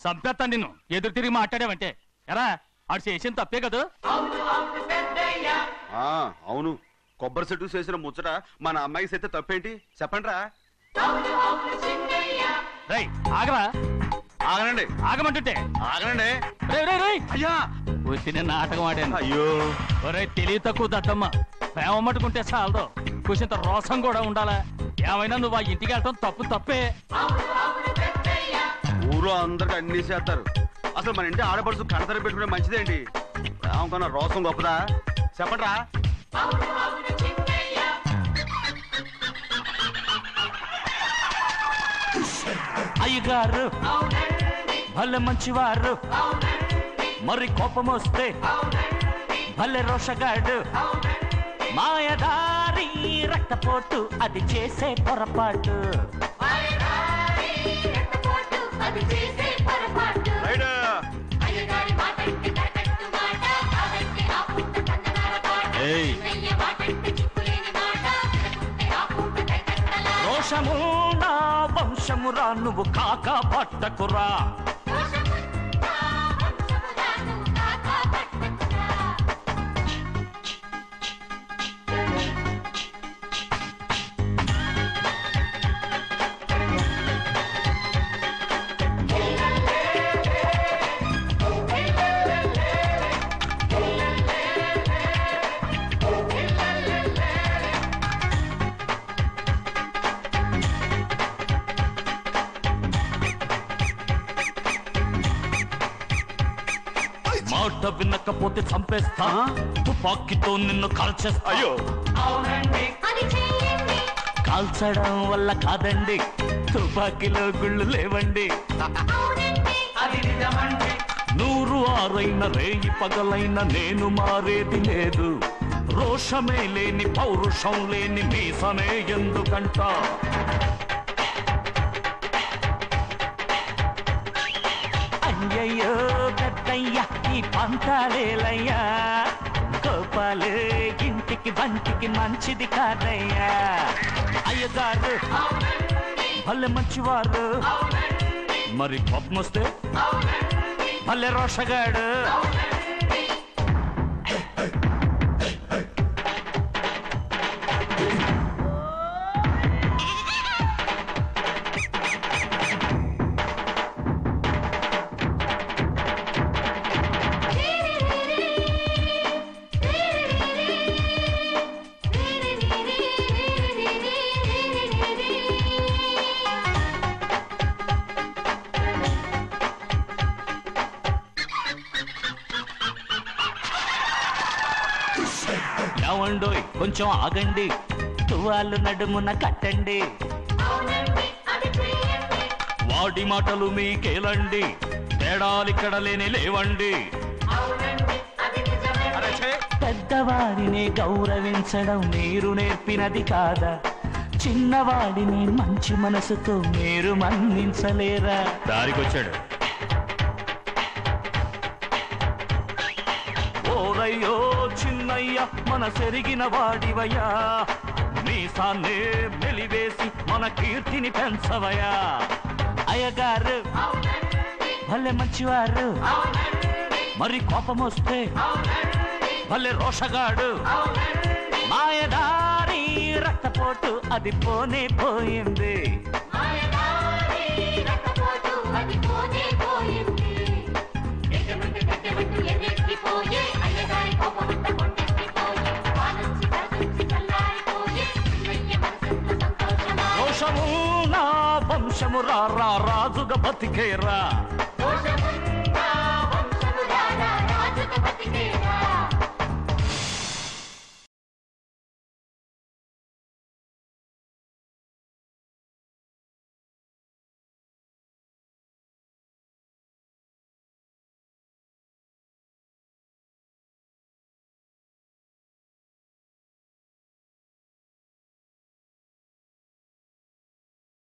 సంపేత్తాను నిన్ను ఎదురు తిరిగి మాట్లాడావంటే ఎరా ఆడు చేసిన తప్పే కదా ఆ, అవును కొబ్బరి చెట్టు చేసిన ముచ్చట మన అమ్మాయి చేస్తే తప్పేంటి చెప్పండి రా రై ఆగరా ఆగనండి ఆగమంటుంటే ఆగనండి రే రే రే అయ్యా వచ్చిన నాటకం ఆడాను అయ్యో ఒరే తెలివి తక్కువ దద్దమ్మ ప్రేమ మట్టుకుంటే చాలదు కుసింత రోసం కూడా ఉండాలా ఏమైనా నువ్వు ఆ ఇంటికి వెళ్ళటం తప్పు తప్పే ఊరు అందరికి అన్ని చేస్తారు అసలు మన ఇంటి ఆడపడుచు కడతర పెట్టుకునే మంచిదేంటి ప్రేమకన్నా రోసం గొప్పదా చెప్పండి రా అయ్యగారు భలే మంచివారు మరి కోపం వస్తే భలే రోషగాడు మాయదారి రక్తపోటు అది చేసే పొరపాటు అది చేసే పొరపాటు రైట్ అయ్యగారి మాటంటే కరెక్ట్ మాట అదంటే ఆ పూట కందనాల పాట ఏయ్. అయ్య మాటంటే చిక్కులేని మాట వినకుంటే ఆ పూట కైకట్టలా రోషము నా వంశమురా నువ్వు కాక పట్టకురా దోషముందా వంశముదా నువ్వు కాక పట్టకురా మాట వినకపోతే చంపేస్తా తుపాకీతో నిన్ను కాల్చేస్తా అయ్యో అది చేయండి కాల్చడం వల్ల కాదండి తుపాకీలో గుళ్ళు లేవండి అవునండి నూరు ఆరైన రేయి పగలైన నేను మారేది లేదు రోషమే లేని పౌరుషం లేని మీసమే ఎందుకంట అయ్యయ్యో పెద్దయ్య ఈ పంతాలేలయ్యా కోపాలు ఇంటికి వంటికి మంచిది కాదయ్యా అయ్యగారు భలే మంచివారు మరి కోపం వస్తే భలే రోషగాడు ఏమండోయ్ కొంచెం ఆగండి తువాలు నడుమున కట్టండి అవునండి అది చేయండి వాడి మాటలు మీకేలండి తేడాలిక్కడ లేని లేవండి అవునండి అది నిజమే అరే ఛే పెద్దవారిని గౌరవించడం మీరు నేర్పినది కాదా చిన్నవాడిని మంచి మనసుతో మీరు మన్నించలేరా దారికొచ్చాడు ఓరయ్యో చిన్నయ్య మన సెరిగిన వాడివయ్యా మీసాన్నే మెలివేసి మన కీర్తిని పెంచవయ్యా అయ్యగారు భలే మంచివారు మరి కోపం వస్తే భలే రోషగాడు మాయదారి రక్తపోటు అది పోనే పోయింది మాయదారి రక్తపోటు అది పోనే పోయింది ఎగమంటే గడ్డమంటూ ఎర్రెక్కిపోయే అయ్యగారి కోపమంతా కొండెక్కిపోయే వానొచ్చి వరదొచ్చి చల్లారిపోయే చిన్నయ్య మనసెంత సంతోషమా రోషము నా వంశము రా రా రాజుగా బతికేరా దోషముందా వంశముదారా రాజుకు బతికేరా